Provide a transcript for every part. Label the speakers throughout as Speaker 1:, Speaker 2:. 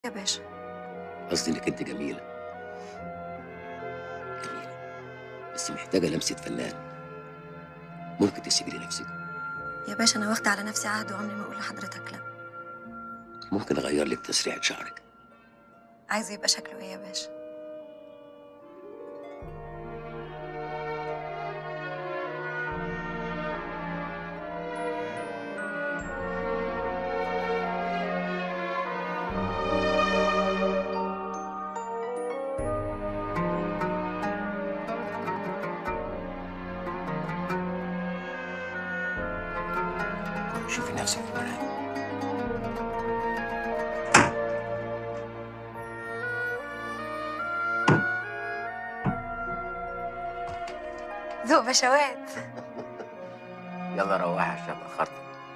Speaker 1: يا باشا
Speaker 2: قصدي انك انت جميله جميله بس محتاجه لمسه فنان ممكن تسيبي لي نفسك
Speaker 1: يا باشا انا واخده على نفسي عهد وعمري ما اقول لحضرتك لا
Speaker 2: ممكن اغير لك تسريحه شعرك
Speaker 1: عايز يبقى شكله ايه يا باشا
Speaker 2: شوفي نفسك في المرايه
Speaker 1: ذوق بشوات
Speaker 2: يلا روحي عشان اتاخرت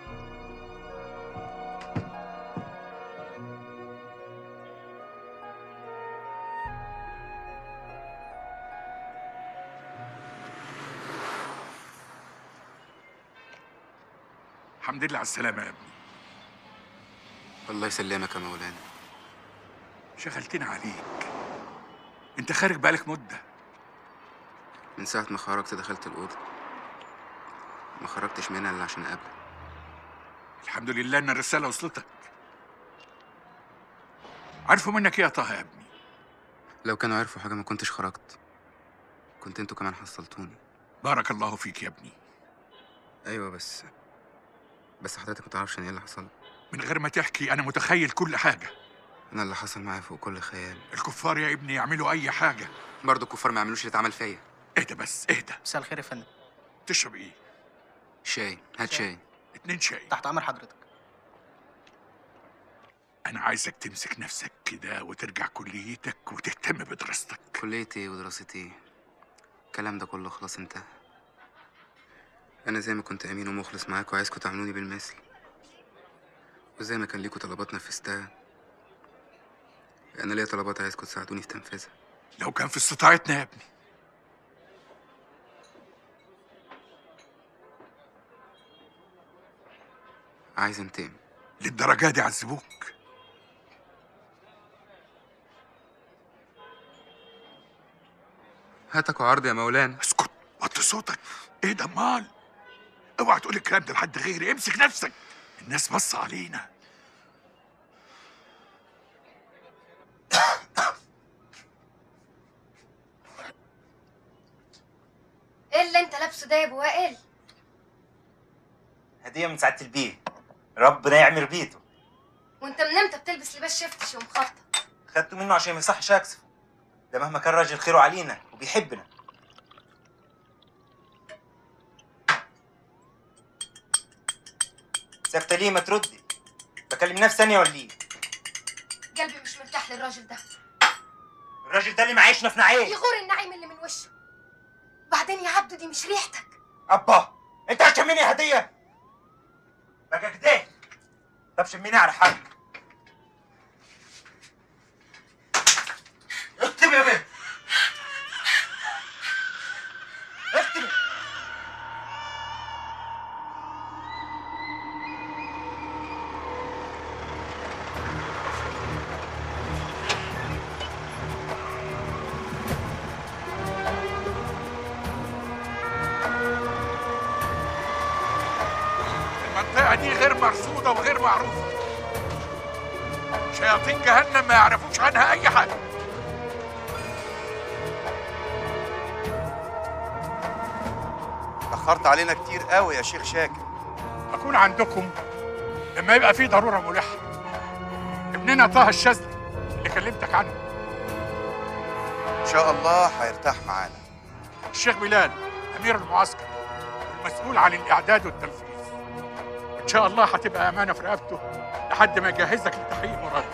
Speaker 3: الحمد لله على السلامة يا ابني
Speaker 4: الله يسلمك يا مولانا
Speaker 3: شغلتنا عليك انت خارج بقالك مدة
Speaker 4: من ساعة ما خرجت دخلت الأوضة ما خرجتش منها إلا عشان أقابلك
Speaker 3: الحمد لله ان الرسالة وصلتك عارفوا منك ايه يا طه يا ابني
Speaker 4: لو كانوا عرفوا حاجة ما كنتش خرجت كنت انتوا كمان حصلتوني
Speaker 3: بارك الله فيك يا ابني
Speaker 4: أيوة بس بس حضرتك ما تعرفش أنا إيه اللي حصل
Speaker 3: من غير ما تحكي انا متخيل كل حاجة
Speaker 4: أنا اللي حصل معايا فوق كل خيال
Speaker 3: الكفار يا ابني يعملوا اي حاجة
Speaker 4: برضه الكفار ما يعملوش اللي اتعمل فيا
Speaker 3: اهدى بس اهدى
Speaker 5: مساء الخير يا فندم
Speaker 3: تشرب ايه
Speaker 4: شاي هات شاي
Speaker 3: اتنين شاي
Speaker 5: تحت امر حضرتك
Speaker 3: انا عايزك تمسك نفسك كده وترجع كليتك وتهتم بدراستك
Speaker 4: كليتي ودراستي الكلام ده كله خلاص انتهى أنا زي ما كنت أمين ومخلص معاك وعايزكوا تعاملوني بالمثل وزي ما كان ليكوا طلبات نفذتها أنا ليا طلبات عايزكوا تساعدوني في تنفيذها
Speaker 3: لو كان في استطاعتنا يا ابني
Speaker 4: عايز انتقم
Speaker 3: للدرجة دي عذبوك
Speaker 4: هاتك وعرض يا مولانا
Speaker 3: اسكت وطي صوتك ايه ده امال اوعى تقول الكلام ده لحد غيري امسك نفسك الناس بص علينا
Speaker 6: ايه اللي انت لابسه ده يا ابو وائل
Speaker 7: هدية من سعادة البيه ربنا يعمر بيته
Speaker 6: وانت من امتى بتلبس لباس شفتش ومخطط
Speaker 7: خدته منه عشان ما يصحش اكسفه ده مهما كان راجل خيره علينا وبيحبنا ساكتة ليه ما تردي بكلم نفسي ثانية ولا ايه
Speaker 6: قلبي مش مرتاح للراجل ده
Speaker 7: الراجل ده اللي معيشنا في نعيم
Speaker 6: يغور النعيم اللي من وشه وبعدين يا عبدو دي مش ريحتك
Speaker 7: ابا انت هتشميني هدية بقى كده طب شميني على حد اكتب يا بيه اكتب
Speaker 3: المنطقة دي غير مرصودة وغير معروفة شياطين جهنم ما يعرفوش عنها أي حاجة
Speaker 8: اتأخرت علينا كتير قوي يا شيخ شاكر
Speaker 3: أكون عندكم لما يبقى في ضرورة ملحة ابننا طه الشاذلي اللي كلمتك عنه
Speaker 8: إن شاء الله هيرتاح معانا
Speaker 3: الشيخ بلال أمير المعسكر والمسؤول عن الإعداد والتنفيذ إن شاء الله هتبقى أمانة في رقبته لحد ما يجهزك لتحقيق مراده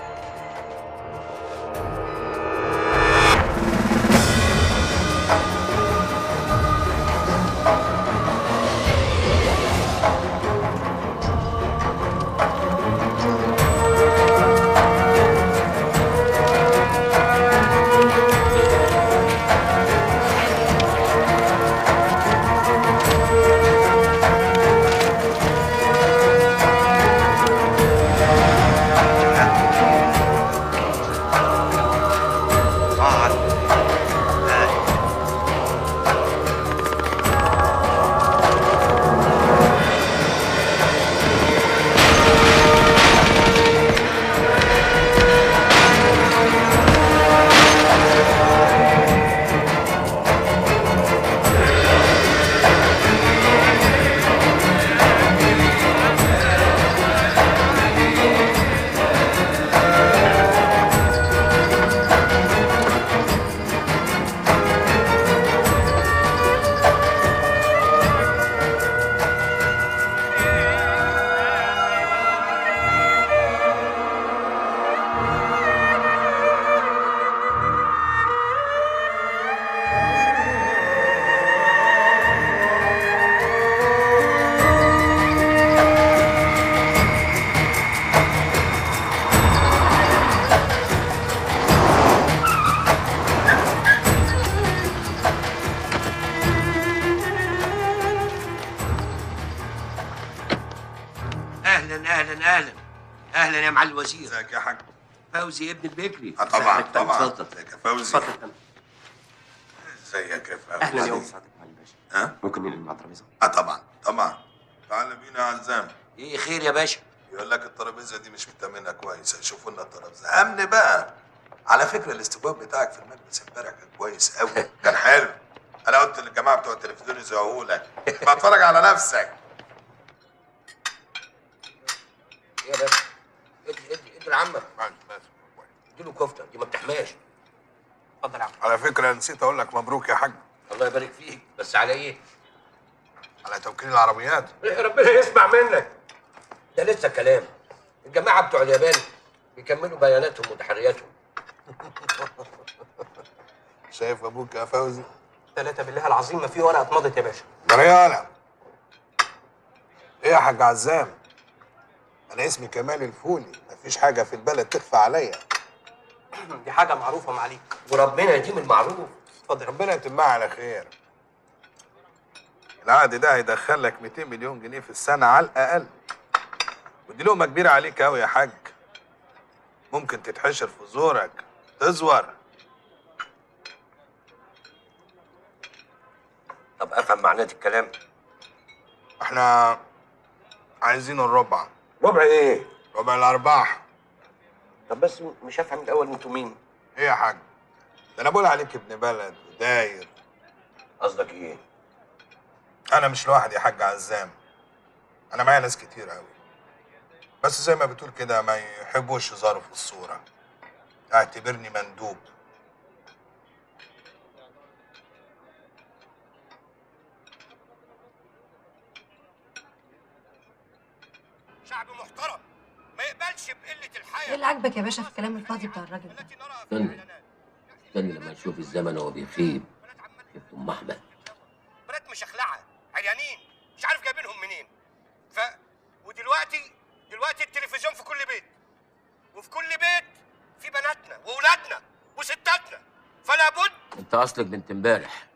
Speaker 2: يا معالي الوزير
Speaker 5: ازيك يا حاج
Speaker 2: فوزي ابن البكري
Speaker 5: اه طبعا
Speaker 2: اتفضل،
Speaker 5: طبعا
Speaker 2: اتفضل
Speaker 5: ازيك يا فوزي
Speaker 2: اتفضل يا فندم.
Speaker 5: ازيك يا فوزي
Speaker 2: اهلا يا سعادتك معالي الباشا
Speaker 5: ها
Speaker 2: ممكن ننقل مع الترابيزه
Speaker 5: اه طبعا طبعا تعال بينا يا عزام
Speaker 2: ايه خير يا باشا
Speaker 5: يقول لك الترابيزه دي مش متأمنة كويس هيشوفوا لنا الترابيزه امن بقى على فكره الاستجواب بتاعك في المجلس امبارح كان كويس قوي كان حلو انا قلت للجماعه بتوع التلفزيون يزوقوا لك بتفرج على نفسك
Speaker 2: ايه يا باشا ادي ادي ادي لعمك اديله كفته دي ما بتحماش اتفضل يا عم
Speaker 5: على فكره نسيت اقول لك مبروك يا حاج
Speaker 2: الله يبارك فيك بس على ايه؟
Speaker 5: على توكيل العربيات
Speaker 2: إيه ربنا يسمع منك ده لسه كلام الجماعه بتوع اليابان بيكملوا بياناتهم وتحرياتهم
Speaker 5: شايف ابوك يا فوزي
Speaker 9: ثلاثة بالله العظيم ما في ورقة اتمضت يا باشا
Speaker 5: مريانة ايه يا حاج عزام انا اسمي كمال الفولي مفيش حاجه في البلد تخفى عليا
Speaker 9: دي حاجة معروفة معاليك
Speaker 2: وربنا يديم المعروف
Speaker 9: اتفضل
Speaker 5: ربنا يتمها على خير العقد ده هيدخل لك 200 مليون جنيه في السنه على الاقل ودي لقمه كبيره عليك قوي يا حاج ممكن تتحشر في زورك تزور
Speaker 2: طب افهم معناه الكلام
Speaker 5: احنا عايزين الربع
Speaker 2: ربع ايه؟
Speaker 5: ربع الارباح
Speaker 2: طب بس مش هفهم الاول انتوا مين؟
Speaker 5: ايه يا حاج ده انا بقول عليك ابن بلد وداير
Speaker 2: قصدك ايه؟
Speaker 5: انا مش لوحدي يا حاج عزام انا معايا ناس كتير قوي بس زي ما بتقول كده ما يحبوش يظهروا في الصوره اعتبرني مندوب
Speaker 7: شعب محترم ما يقبلش بقله
Speaker 1: ايه
Speaker 7: الحياه
Speaker 1: اللي عاجبك يا باشا في الكلام الفاضي بتاع الراجل ده
Speaker 7: التي نراها في
Speaker 2: استنى.
Speaker 7: الإعلانات.
Speaker 2: استني لما نشوف الزمن وهو بيخيب
Speaker 7: بنات عمال
Speaker 2: شفت ام احمد
Speaker 7: بنات مشخلعه عريانين مش عارف جايبينهم منين ف ودلوقتي دلوقتي التلفزيون في كل بيت وفي كل بيت في بناتنا واولادنا وستاتنا فلا بد
Speaker 2: انت اصلك بنت امبارح